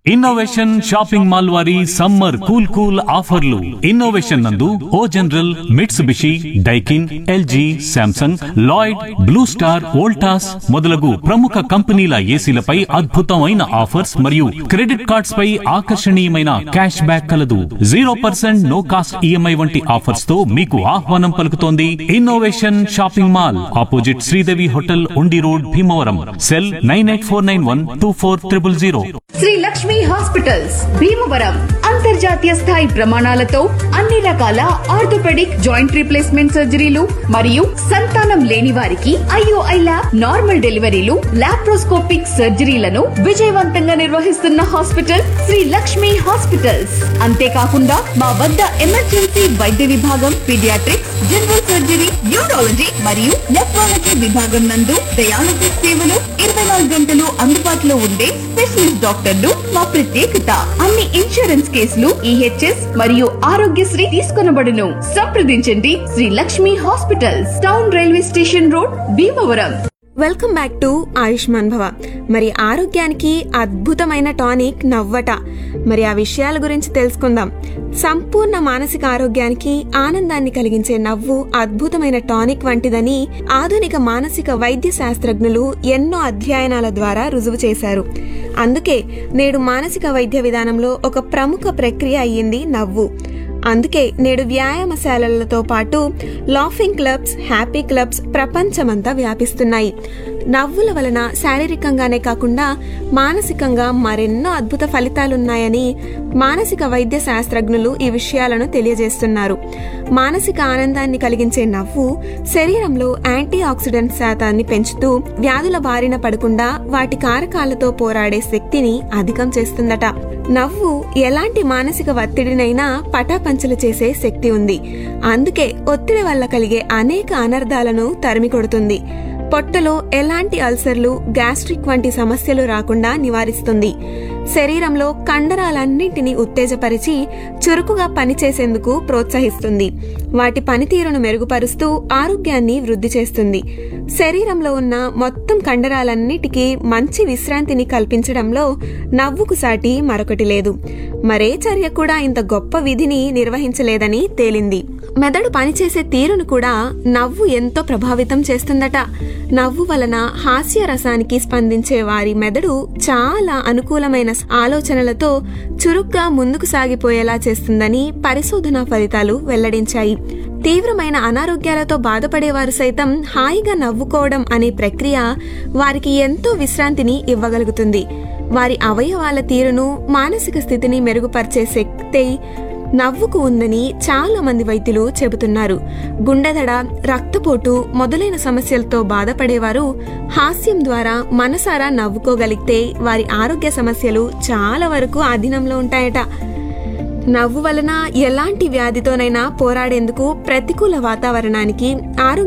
innovation shopping mall వారి summer cool cool ఆఫర్లు Innovation నందు O General Mitsubishi Daikin LG Samsung Lloyd Blue Star Voltas మొదలగు ప్రముఖ కంపెనీల ఏసీలపై అద్భుతమైన ఆఫర్స్ మరియు క్రెడిట్ కార్డ్స్ పై ఆకర్షణీయమైన క్యాష్ బ్యాక్ కలదు zero percent no cost EMI వంటి ఆఫర్స్ తో మీకు ఆహ్వానం పలుకుతోంది Innovation shopping mall opposite Sridevi hotel Undi road Bhimavaram cell nine eight four nine one two four triple zero Sri Lakshmi hospitals Bhimavaram అంతర్జాతీయ స్థాయి ప్రమాణాలతో అన్ని రకాల ఆర్థోపెడిక్ జాయింట్ రీప్లేస్మెంట్ సర్జరీలు మరియు సంతానం లేని వారికి ఐఓఐ ల్యాబ్ నార్మల్ డెలివరీలు లాప్రోస్కోపిక్ సర్జరీలను విజయవంతంగా నిర్వహిస్తున్న హాస్పిటల్ శ్రీ లక్ష్మి హాస్పిటల్స్ అంతేకాకుండా మా వద్ద ఎమర్జెన్సీ వైద్య విభాగం పీడియాట్రిక్స్ జనరల్ సర్జరీ యూరాలజీ మరియు నెఫ్రాలజీ విభాగం నందు డయాలసిస్ సేవలు ఇరవై నాలుగు గంటలు అందుబాటులో ఉండే స్పెషలిస్ట్ డాక్టర్లు మా ప్రత్యేకత అన్ని ఇన్సూరెన్స్ కేసులు ఈహెచ్ఎస్ మరియు ఆరోగ్యశ్రీ తీసుకొనబడును సంప్రదించండి Sri Lakshmi hospitals town railway station road Bhimavaram welcome back to Ayushman Bhava మరి ఆరోగ్యానికి అద్భుతమైన టానిక్ నవ్వట మరి ఆ విషయాల గురించి తెలుసుకుందాం సంపూర్ణ మానసిక ఆరోగ్యానికి ఆనందాన్ని కలిగించే నవ్వు అద్భుతమైన టానిక్ వంటిదని ఆధునిక మానసిక వైద్య శాస్త్రజ్ఞులు ఎన్నో అధ్యయనాల ద్వారా రుజువు చేశారు అందుకే నేడు మానసిక వైద్య విధానంలో ఒక ప్రముఖ ప్రక్రియ అయ్యింది నవ్వు అందుకే నేడు వ్యాయామశాలలతో పాటు లాఫింగ్ క్లబ్స్ హ్యాపీ క్లబ్స్ ప్రపంచమంతా వ్యాపిస్తున్నాయి నవ్వుల వలన శారీరకంగానే కాకుండా మానసికంగా మరెన్నో అద్భుత ఫలితాలున్నాయని మానసిక వైద్య శాస్త్రజ్ఞులు ఈ విషయాలను తెలియజేస్తున్నారు మానసిక ఆనందాన్ని కలిగించే నవ్వు శరీరంలో యాంటీ ఆక్సిడెంట్ శాతాన్ని పెంచుతూ వ్యాధుల బారిన పడకుండా వాటి కారకాలతో పోరాడే శక్తిని అధికం చేస్తుందట నవ్వు ఎలాంటి మానసిక ఒత్తిడినైనా పటాపంచలు చేసే శక్తి ఉంది అందుకే ఒత్తిడి వల్ల కలిగే అనేక అనర్థాలను తరిమి కొడుతుంది పొట్టలో ఎలాంటి అల్సర్లు గ్యాస్ట్రిక్ వంటి సమస్యలు రాకుండా నివారిస్తుంది శరీరంలో కండరాలన్నింటినీ ఉత్తేజపరిచి చురుకుగా పనిచేసేందుకు ప్రోత్సహిస్తుంది వాటి పనితీరును మెరుగుపరుస్తూ ఆరోగ్యాన్ని వృద్ధి చేస్తుంది శరీరంలో ఉన్న మొత్తం కండరాలన్నిటికీ మంచి విశ్రాంతిని కల్పించడంలో నవ్వుకు సాటి మరొకటి లేదు మరే చర్య కూడా ఇంత గొప్ప విధిని నిర్వహించలేదని తేలింది మెదడు పనిచేసే తీరును కూడా నవ్వు ఎంతో ప్రభావితం చేస్తుందట నవ్వు వలన హాస్య రసానికి స్పందించే వారి మెదడు చాలా అనుకూలమైన ఆలోచనలతో చురుగ్గా ముందుకు సాగిపోయేలా చేస్తుందని పరిశోధనా ఫలితాలు వెల్లడించాయి తీవ్రమైన అనారోగ్యాలతో బాధపడేవారు సైతం హాయిగా నవ్వుకోవడం అనే ప్రక్రియ వారికి ఎంతో విశ్రాంతిని ఇవ్వగలుగుతుంది వారి అవయవాల తీరును మానసిక స్థితిని మెరుగుపరిచే శక్తి నవ్వుకు ఉందని చాలా మంది వైద్యులు చెబుతున్నారు గుండెదడ రక్తపోటు మొదలైన సమస్యలతో బాధపడేవారు హాస్యం ద్వారా మనసారా నవ్వుకోగలిగితే వారి ఆరోగ్య సమస్యలు చాలా వరకు అధీనంలో ఉంటాయట నవ్వు వలన ఎలాంటి వ్యాధితోనైనా పోరాడేందుకు ప్రతికూల వాతావరణానికి ఆరోగ్య